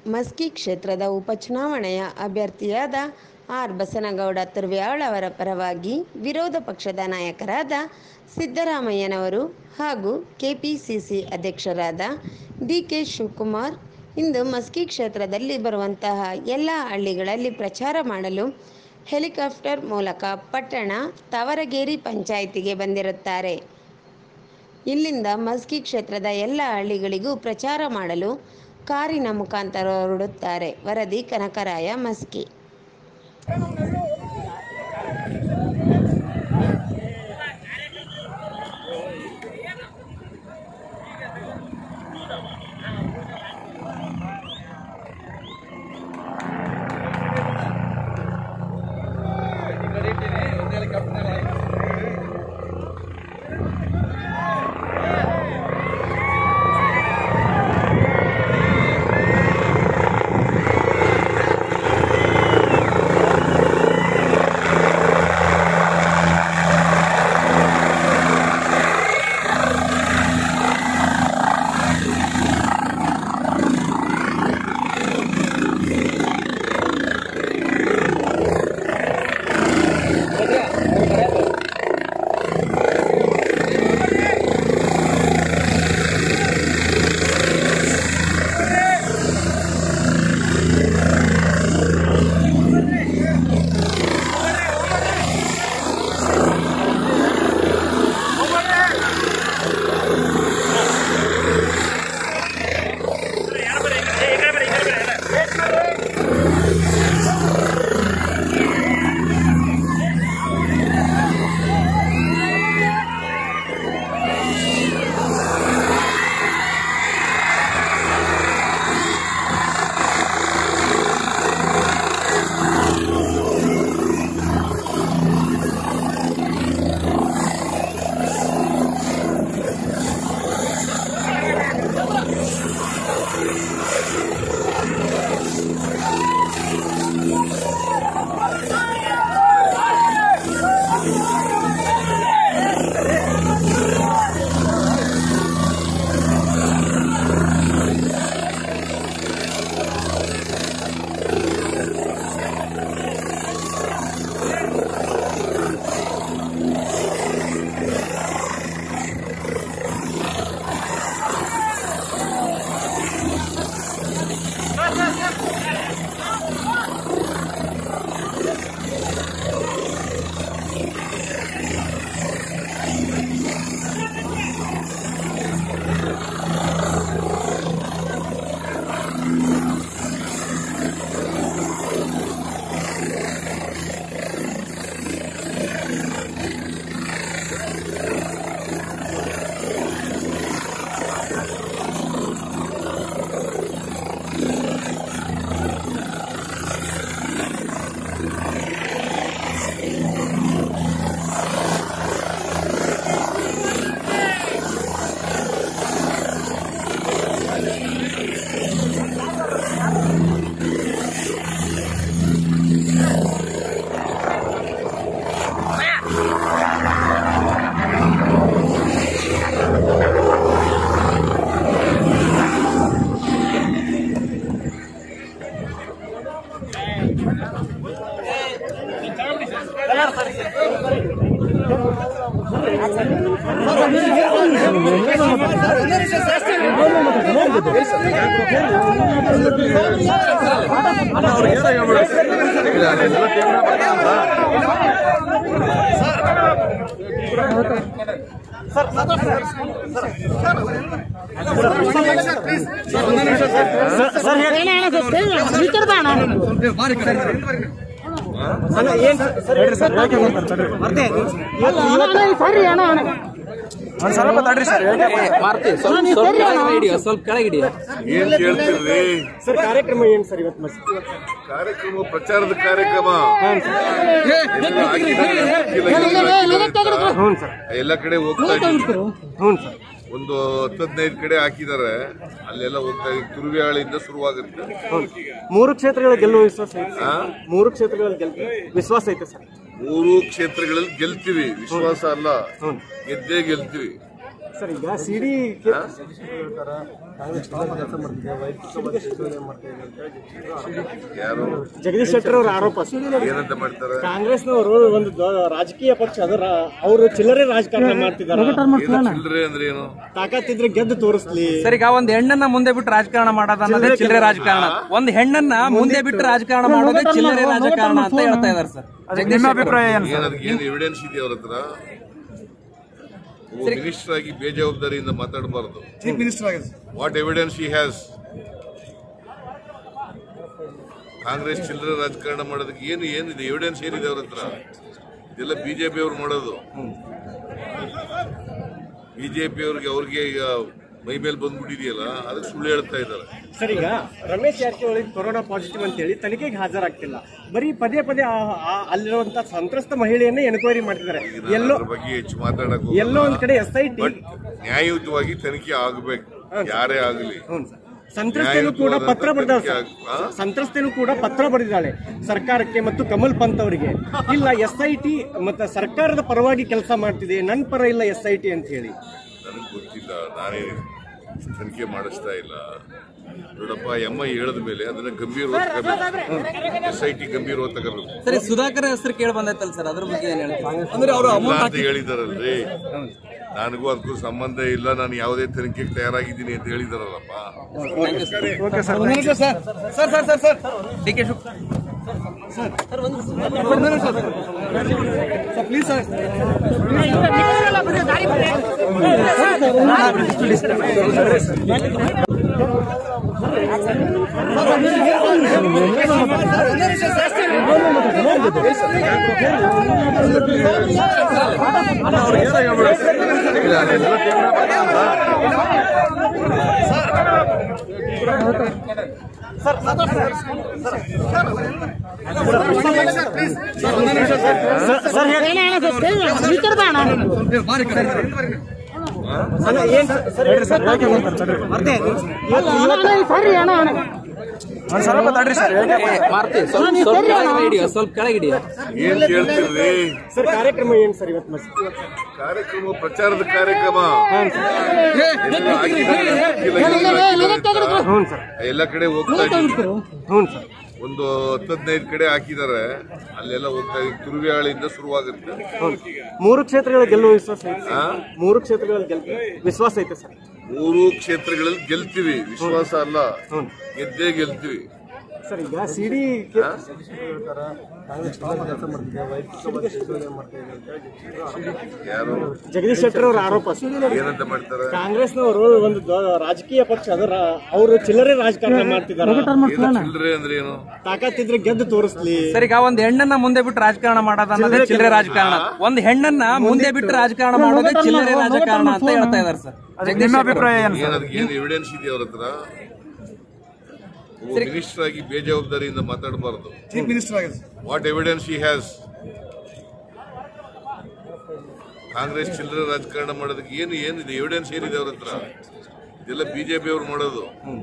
ಮಸ್ಕಿ ಕ್ಷೇತ್ರದ ಉಪಚುನಾವಣೆಯ ಅಭ್ಯರ್ಥಿಯಾದ ಆರ್ ಬಸನಗೌಡ ತುರ್ವ್ಯಾಳ್ ಅವರ ಪರವಾಗಿ ವಿರೋಧ ಪಕ್ಷದ ನಾಯಕರಾದ ಸಿದ್ದರಾಮಯ್ಯನವರು ಹಾಗೂ ಕೆಪಿಸಿಸಿ ಅಧ್ಯಕ್ಷರಾದ ಡಿ ಕೆ ಶಿವಕುಮಾರ್ ಇಂದು ಮಸ್ಕಿ ಕ್ಷೇತ್ರದಲ್ಲಿ ಬರುವಂತಹ ಎಲ್ಲ ಹಳ್ಳಿಗಳಲ್ಲಿ ಪ್ರಚಾರ ಮಾಡಲು ಹೆಲಿಕಾಪ್ಟರ್ ಮೂಲಕ ಪಟ್ಟಣ ತಾವರಗೇರಿ ಪಂಚಾಯಿತಿಗೆ ಬಂದಿರುತ್ತಾರೆ ಇಲ್ಲಿಂದ ಮಸ್ಕಿ ಕ್ಷೇತ್ರದ ಎಲ್ಲ ಹಳ್ಳಿಗಳಿಗೂ ಪ್ರಚಾರ ಮಾಡಲು ಕಾರಿನ ಮುಖಾಂತರ ಹೊರಡುತ್ತಾರೆ ವರದಿ ಕನಕರಾಯ ಮಸ್ಕಿ ಸ್ವಲ್ಪ ತಡ್ರಿ ಸರ್ ಮಾರ್ತಿ ಸ್ವಲ್ಪ ಸ್ವಲ್ಪ ಕೆಳಗೆ ಹಿಡಿಯೋ ಸ್ವಲ್ಪ ಕೆಳಗೆ ಹಿಡಿಯೋ ಏನ್ ಕೇಳ್ತಿರ್ರಿ ಸರ್ ಕಾರ್ಯಕ್ರಮ ಏನ್ ಸರ್ ಇವತ್ತು ಮಸ್ಕಿ ಕಾರ್ಯಕ್ರಮ ಪ್ರಚಾರದ ಕಾರ್ಯಕ್ರಮ ಹ್ಞೂ ಸರ್ ಎಲ್ಲ ಕಡೆ ಹೋಗ್ತಾ ಇದ್ದೀವಿ ಹ್ಞೂ ಸರ್ ಒಂದು ಹತ್ತು ಹದಿನೈದು ಕಡೆ ಹಾಕಿದ್ದಾರೆ ಅಲ್ಲೆಲ್ಲ ಹೋಗ್ತಾ ಇದ್ದೀವಿ ತುರುವಿಯಾಳಿಂದ ಶುರುವಾಗುತ್ತೆ ಹ್ಞೂ ಮೂರು ಕ್ಷೇತ್ರಗಳ ಗೆಲ್ಲುವ ವಿಶ್ವಾಸ ಐತೆ ಆ? ಮೂರು ಕ್ಷೇತ್ರಗಳ ಗೆಲ್ ವಿಶ್ವಾಸ ಐತೆ ಸರ್ ಮೂರು ಕ್ಷೇತ್ರಗಳಲ್ಲಿ ಗೆಲ್ತೀವಿ ವಿಶ್ವಾಸ ಅಲ್ಲ ಹ್ಞೂ ಗೆದ್ದೇ ಗೆಲ್ತೀವಿ ಸರ್ ಈಗ ಸಿಡಿ ಯಾರು ಜಗದೀಶ್ ಶೆಟ್ಟರ್ ಅವರ ಆರೋಪ ಏನಂತ ಮಾಡ್ತಾರೆ ಕಾಂಗ್ರೆಸ್ನವರು ಒಂದು ದೊ- ರಾಜಕೀಯ ಪಕ್ಷ ಅದರ ಅವರು ಚಿಲ್ಲರೆ ರಾಜಕಾರಣ ಮಾಡ್ತಿದ್ದಾರೆ ಏನು ಚಿಲ್ಲರೆ ಅಂದ್ರೆ ಏನು ತಾಕತ್ತಿದ್ರೆ ಗೆದ್ದು ತೋರಿಸ್ಲಿ ಸರ್ ಈಗ ಒಂದ್ ಹೆಣ್ಣನ್ನ ಮುಂದೆ ಬಿಟ್ಟು ರಾಜಕಾರಣ ಮಾಡೋದು ಅನ್ನೋದೇ ಚಿಲ್ಲರೆ ರಾಜಕಾರಣ ಒಂದ್ ಹೆಣ್ಣನ್ನ ಮುಂದೆ ಬಿಟ್ಟು ರಾಜಕಾರಣ ಮಾಡೋದೇ ಚಿಲ್ಲರೆ ರಾಜಕಾರಣ ಅಂತ ಹೇಳ್ತಾ ಇದಾರೆ ಸರ್ ಜಗದೀಶ್ ಶೆಟ್ಟರ್. ಏನ್ ಅದಕ್ಕೆ ಏನು ಎವಿಡೆನ್ಸ್ ಇದೆ ಅವ್ರ ಹತ್ರ ಒಬ್ಬ ಮಿನಿಸ್ಟರ್ ಆಗಿ ಬೇಜವಾಬ್ದಾರಿಯಿಂದ ಮಾತಾಡಬಾರ್ದು ಚೀಫ್ ಮಿನಿಸ್ಟರ್ ಆಗಿದೆ what evidence he has Congress ಚಿಲ್ಲರೆ ರಾಜಕಾರಣ ಮಾಡೋದಕ್ಕೆ ಏನು ಏನಿದೆ ಎವಿಡೆನ್ಸ್ ಏನಿದೆ ಅವ್ರ ಹತ್ರ ಇದೆಲ್ಲ ಬಿಜೆಪಿ ಅವ್ರು ಮಾಡೋದು ಬಿಜೆಪಿ ಅವ್ರಿಗೆ ಅವ್ರಿಗೆ ಈಗ ಮೈ ಮೇಲೆ ಬಂದ್ಬಿಟ್ಟಿದೆಯಲ್ಲ ಅದಕ್ಕೆ ಸುಳ್ಳು ಹೇಳ್ತಾ ಇದ್ದಾರೆ ಸರ್ ಈಗ ರಮೇಶ್ ಜಾರಕಿಹೊಳಿ ಕೊರೋನಾ ಪಾಸಿಟಿವ್ ಅಂತ ಹೇಳಿ ತನಿಖೆಗೆ ಹಾಜರಾಗ್ತಿಲ್ಲ ಬರೀ ಪದೇ ಪದೇ ಆ- ಆ- ಅಲ್ಲಿರುವಂತ ಸಂತ್ರಸ್ತ ಮಹಿಳೆಯನ್ನೇ ಎನ್ಕ್ವೈರಿ ಮಾಡ್ತಿದ್ದಾರೆ ನಾನು ಎಲ್ಲೋ ಅದ್ರ ಬಗ್ಗೆ ಹೆಚ್ಚು ಮಾತಾಡಕ್ ಎಲ್ಲೋ ಒಂದ್ ಕಡೆ ಎಸ್ ಐ ಟಿ ಬಟ್ ನ್ಯಾಯಯುತವಾಗಿ ತನಿಖೆ ಆಗಬೇಕು ಯಾರೇ ಆಗಲಿ ಸಂತ್ರಸ್ತೆನೂ ಕೂಡ ಪತ್ರ ಬರೆದಾಳೆ ನ್ಯಾಯಯುತವಾಗಿ ಆಗ್- ಆ? ಸಂತ್ರಸ್ತೆನೂ ಕೂಡ ಪತ್ರ ಬರೆದಿದ್ದಾಳೆ ಸರ್ಕಾರಕ್ಕೆ ಮತ್ತು ಕಮಲ್ ಪಂತ್ ಅವರಿಗೆ ಇಲ್ಲ ಎಸ್ ಐ ಟಿ ಮತ್ತೆ ಸರ್ಕಾರದ ಪರವಾಗಿ ಕೆಲಸ ಮಾಡ್ತಿದೆ ನನ್ನ ಪರ ಇಲ್ಲ ಎಸ್ ಐ ಟಿ ಅಂತ ಹೇಳಿ ನನಗೆ ಗೊತ್ತಿಲ್ಲ ನಾನೇ ತನಿಖೆ ಮಾಡಿಸ್ತಾ ಇಲ್ಲ ನೋಡಪ್ಪ ಎಮ್ಮ ಹೇಳಿದ ಮೇಲೆ ಅದನ್ನ ಗಂಭೀರವಾಗಿ ತಗೋಬೇಕು ಎಸ್ ಐ ಟಿ ಗಂಭೀರವಾಗಿ ತಗೋಬೇಕು ಸರಿ ಸುಧಾಕರ್ ಹೆಸರು ಕೇಳಿ ಬಂದೈತಲ್ಲ ಸರ್ ಅದ್ರ ಬಗ್ಗೆ ಏನ್ ಹೇಳ್ತೀವಿ ಅಂದ್ರೆ ಅವರು ಇಲ್ಲ ಅಂತ ಹೇಳಿದಾರಲ್ರಿ ನನಗೂ ಅದಕ್ಕೂ ಸಂಬಂಧ ಇಲ್ಲ ನಾನು ಯಾವುದೇ ತನಿಖೆಗೆ ತಯಾರಾಗಿದ್ದೀನಿ ಅಂತ ಹೇಳಿದಾರಲ್ಲಪ್ಪ sir sir sir sir D K Shiv ಅಲ್ಲ, ಏನ್ ಸರ್- ಸರ್ ಹೇಳಿ ಸರ್, ಯಾಕೆ ಮಾತಾಡ್ತಾರೆ? ಅದೇ, ಒಂದ್ ಸ್ವಲ್ಪ ತಡ್ರಿ ಸರ್ ಮಾರ್ತಿ ಸ್ವಲ್ಪ ಸ್ವಲ್ಪ ಕೆಳಗಡೆ ಹಿಡಿಯೋ ಸ್ವಲ್ಪ ಕೆಳಗೆ ಹಿಡಿಯೋ ಏನ್ ಕೇಳ್ತಿರ್ರಿ ಸರ್ ಕಾರ್ಯಕ್ರಮ ಏನ್ ಸರ್ ಇವತ್ತು ಮಸ್- ಕಾರ್ಯಕ್ರಮ ಪ್ರಚಾರದ ಕಾರ್ಯಕ್ರಮ ಎಲ್ಲ ಹಾಕಿದ್ದಾರೆ, ಹಾಕಿಲ್ಲ, ಹ್ಞೂ ಸರ್ ಎಲ್ಲ ಕಡೆ ಹೋಗ್ತಾ ಇದ್ದೀವಿ ಹ್ಞೂ ಸರ್ ಒಂದು ಹತ್ತು ಹದಿನೈದು ಕಡೆ ಹಾಕಿದ್ದಾರೆ ಅಲ್ಲೆಲ್ಲ ಹೋಗ್ತಾ ಇದ್ದೀವಿ ತುರುವಿಯಾಳಿಂದ ಶುರುವಾಗುತ್ತೆ ಮೂರು ಕ್ಷೇತ್ರಗಳ ಗೆಲ್ಲುವ ವಿಶ್ವಾಸ ಐತೆ ಆ? ಮೂರು ಕ್ಷೇತ್ರಗಳ ಗೆಲ್ ವಿಶ್ವಾಸ ಐತೆ ಸರ್ ಮೂರು ಕ್ಷೇತ್ರಗಳಲ್ಲಿ ಗೆಲ್ತೀವಿ ವಿಶ್ವಾಸ ಅಲ್ಲ ಗೆದ್ದೇ ಗೆಲ್ತೀವಿ ಸರ್ ಈಗ ಸಿಡಿ ಯಾರು ಜಗದೀಶ್ ಶೆಟ್ಟರ್ ಅವರ ಆರೋಪ ಏನಂತ ಮಾಡ್ತಾರೆ ಕಾಂಗ್ರೆಸ್ನವರು ಒಂದು ದೊ- ರಾಜಕೀಯ ಪಕ್ಷ ಅದರ ಅವರು ಚಿಲ್ಲರೆ ರಾಜಕಾರಣ ಮಾಡ್ತಿದ್ದಾರೆ ಏನು ಚಿಲ್ಲರೆ ಅಂದ್ರೆ ಏನು ತಾಕತ್ತಿದ್ರೆ ಗೆದ್ದು ತೋರಿಸ್ಲಿ ಸರ್ ಈಗ ಒಂದ್ ಹೆಣ್ಣನ್ನ ಮುಂದೆ ಬಿಟ್ಟು ರಾಜಕಾರಣ ಮಾಡೋದು ಅನ್ನೋದೇ ಚಿಲ್ಲರೆ ರಾಜಕಾರಣ ಒಂದ್ ಹೆಣ್ಣನ್ನ ಮುಂದೆ ಬಿಟ್ಟು ರಾಜಕಾರಣ ಮಾಡೋದೇ ಚಿಲ್ಲರೆ ರಾಜಕಾರಣ ಅಂತ ಹೇಳ್ತಾ ಇದಾರೆ ಸರ್ ಜಗದೀಶ್ ಶೆಟ್ಟರ್. ಏನ್ ಅದಕ್ಕೆ ಏನು ಎವಿಡೆನ್ಸ್ ಇದೆ ಅವ್ರ ಹತ್ರ ಒಬ್ಬ ಮಿನಿಸ್ಟರ್ ಆಗಿ ಬೇಜವಾಬ್ದಾರಿಯಿಂದ ಮಾತಾಡಬಾರ್ದು ಚೀಫ್ ಮಿನಿಸ್ಟರ್ ಆಗಿದೆ what evidence he has Congress ಚಿಲ್ಲರೆ ರಾಜಕಾರಣ ಮಾಡೋದಕ್ಕೆ ಏನು ಏನಿದೆ ಎವಿಡೆನ್ಸ್ ಏನಿದೆ ಅವ್ರ ಹತ್ರ ಇದೆಲ್ಲ ಬಿಜೆಪಿ ಅವ್ರು ಮಾಡೋದು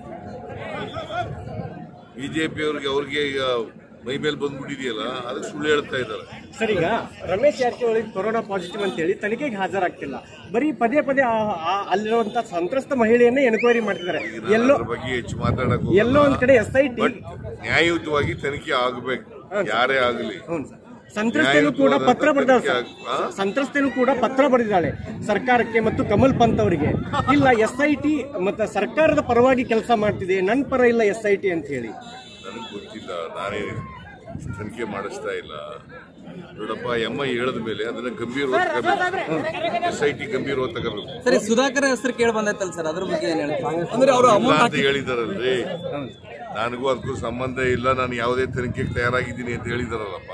ಬಿಜೆಪಿ ಅವ್ರಿಗೆ ಅವ್ರಿಗೆ ಈಗ ಮೈ ಮೇಲೆ ಬಂದ್ಬಿಟ್ಟಿದೆಯಲ್ಲ ಅದಕ್ಕೆ ಸುಳ್ಳು ಹೇಳ್ತಾ ಇದ್ದಾರೆ ಸರ್ ಈಗ ರಮೇಶ್ ಜಾರಕಿಹೊಳಿ ಕೊರೋನಾ ಪಾಸಿಟಿವ್ ಅಂತ ಹೇಳಿ ತನಿಖೆಗೆ ಹಾಜರಾಗ್ತಿಲ್ಲ ಬರೀ ಪದೇ ಪದೇ ಆ- ಆ- ಅಲ್ಲಿರುವಂತ ಸಂತ್ರಸ್ತ ಮಹಿಳೆಯನ್ನೇ ಎನ್ಕ್ವೈರಿ ಮಾಡ್ತಿದ್ದಾರೆ ನಾನು ಎಲ್ಲೋ ಅದ್ರ ಬಗ್ಗೆ ಹೆಚ್ಚು ಮಾತಾಡಕ್ ಎಲ್ಲೋ ಒಂದ್ ಕಡೆ ಎಸ್ ಐ ಟಿ ಬಟ್ ನ್ಯಾಯಯುತವಾಗಿ ತನಿಖೆ ಆಗಬೇಕು ಯಾರೇ ಆಗಲಿ ಸಂತ್ರಸ್ತೆನೂ ಕೂಡ ಪತ್ರ ಬರೆದಾಳೆ ನ್ಯಾಯಯುತವಾಗಿ ತನಿಖೆ ಆಗ್- ಆ? ಸಂತ್ರಸ್ತೆನೂ ಕೂಡ ಪತ್ರ ಬರೆದಿದ್ದಾಳೆ ಸರ್ಕಾರಕ್ಕೆ ಮತ್ತು ಕಮಲ್ ಪಂತ್ ಅವರಿಗೆ ಇಲ್ಲ ಎಸ್ ಐ ಟಿ ಮತ್ತೆ ಸರ್ಕಾರದ ಪರವಾಗಿ ಕೆಲಸ ಮಾಡ್ತಿದೆ ನನ್ನ ಪರ ಇಲ್ಲ ಎಸ್ ಐ ಟಿ ಅಂತ ಹೇಳಿ ನನಗೆ ಗೊತ್ತಿಲ್ಲ ನಾನೇ ತನಿಖೆ ಮಾಡಿಸ್ತಾ ಇಲ್ಲ ನೋಡಪ್ಪ ಎಮ್ಮ ಹೇಳಿದ ಮೇಲೆ ಅದನ್ನ ಗಂಭೀರವಾಗಿ ತಗೋಬೇಕು ಎಸ್ ಐ ಟಿ ಗಂಭೀರವಾಗಿ ತಗೋಬೇಕು ಸರಿ ಸುಧಾಕರ್ ಹೆಸರು ಕೇಳಿ ಬಂದೈತಲ್ಲ ಸರ್ ಅದ್ರ ಬಗ್ಗೆ ಏನ್ ಹೇಳ್ತೀವಿ ಅಂದ್ರೆ ಅವರು ಇಲ್ಲ ಅಂತ ಹೇಳಿದಾರಲ್ರಿ ನನಗೂ ಅದಕ್ಕೂ ಸಂಬಂಧ ಇಲ್ಲ ನಾನು ಯಾವುದೇ ತನಿಖೆಗೆ ತಯಾರಾಗಿದ್ದೀನಿ ಅಂತ ಹೇಳಿದಾರಲ್ಲಪ್ಪ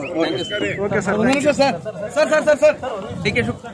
sir sir sir sir D K Shiv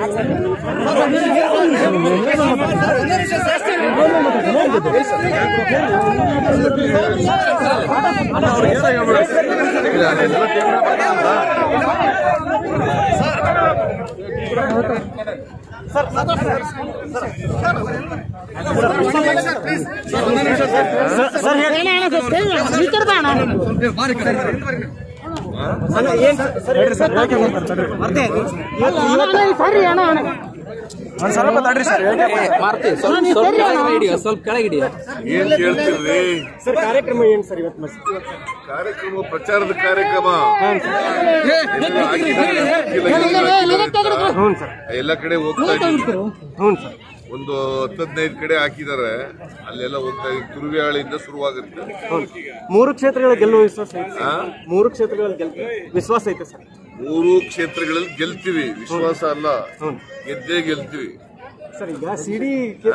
ಮಾರ್ತಿ ಸ್ವಲ್ಪ ಸ್ವಲ್ಪ ಕೆಳಗೆ ಹಿಡಿಯೋ ಸ್ವಲ್ಪ ಕೆಳಗೆ ಹಿಡಿಯೋ ಏನ್ ಕೇಳ್ತಿರ್ರಿ ಸರ್ ಕಾರ್ಯಕ್ರಮ ಏನ್ ಸರ್ ಇವತ್ತು ಮಸ್- ಕಾರ್ಯಕ್ರಮ ಪ್ರಚಾರದ ಕಾರ್ಯಕ್ರಮ ಎಲ್ಲ ಹಾಕಿದ್ದಾರೆ, ಹಾಕಿಲ್ಲ, ಹ್ಞೂ ಸರ್ ಎಲ್ಲ ಕಡೆ ಹೋಗ್ತಾ ಇದ್ದೀವಿ ಹ್ಞೂ ಸರ್ ಒಂದು ಹತ್ತದೈದು ಕಡೆ ಹಾಕಿದ್ದಾರೆ ಅಲ್ಲೆಲ್ಲ ಹೋಗ್ತಾ ಇದ್ದೀವಿ ತುರುವಿಯಾಳಿಂದ ಶುರುವಾಗುತ್ತೆ ಹ್ಞೂ ಮೂರು ಕ್ಷೇತ್ರಗಳ ಗೆಲ್ಲುವ ವಿಶ್ವಾಸ ಐತೆ ಆ? ಮೂರು ಕ್ಷೇತ್ರಗಳಲ್ಲಿ ಗೆಲ್ ವಿಶ್ವಾಸ ಐತೆ ಸರ್ ಮೂರು ಕ್ಷೇತ್ರಗಳಲ್ಲಿ ಗೆಲ್ತೀವಿ ವಿಶ್ವಾಸ ಅಲ್ಲ ಗೆದ್ದೇ ಗೆಲ್ತೀವಿ ಸರ್ ಈಗ ಸಿಡಿ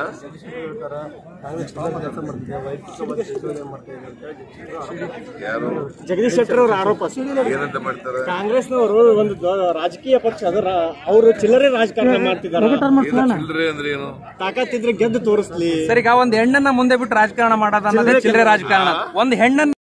ಯಾರು ಜಗದೀಶ್ ಶೆಟ್ಟರ್ ಅವರ ಆರೋಪ ಸರ್. ಏನಂತ ಮಾಡ್ತಾರೆ ಕಾಂಗ್ರೆಸ್ನವರು ಒಂದು ದೊ- ರಾಜಕೀಯ ಪಕ್ಷ ಅದರ ಅವರು ಚಿಲ್ಲರೆ ರಾಜಕಾರಣ ಮಾಡ್ತಿದ್ದಾರೆ ಏನು ಚಿಲ್ಲರೆ ಅಂದ್ರೆ ಏನು ತಾಕತ್ತಿದ್ರೆ ಗೆದ್ದು ತೋರಿಸ್ಲಿ ಸರ್ ಈಗ ಒಂದ್ ಹೆಣ್ಣನ್ನ ಮುಂದೆ ಬಿಟ್ಟು ರಾಜಕಾರಣ ಮಾಡೋದನ್ನೋದೇ ಚಿಲ್ಲರೆ ರಾಜಕಾರಣ ಒಂದ್ ಹೆಣ್ಣನ್ನ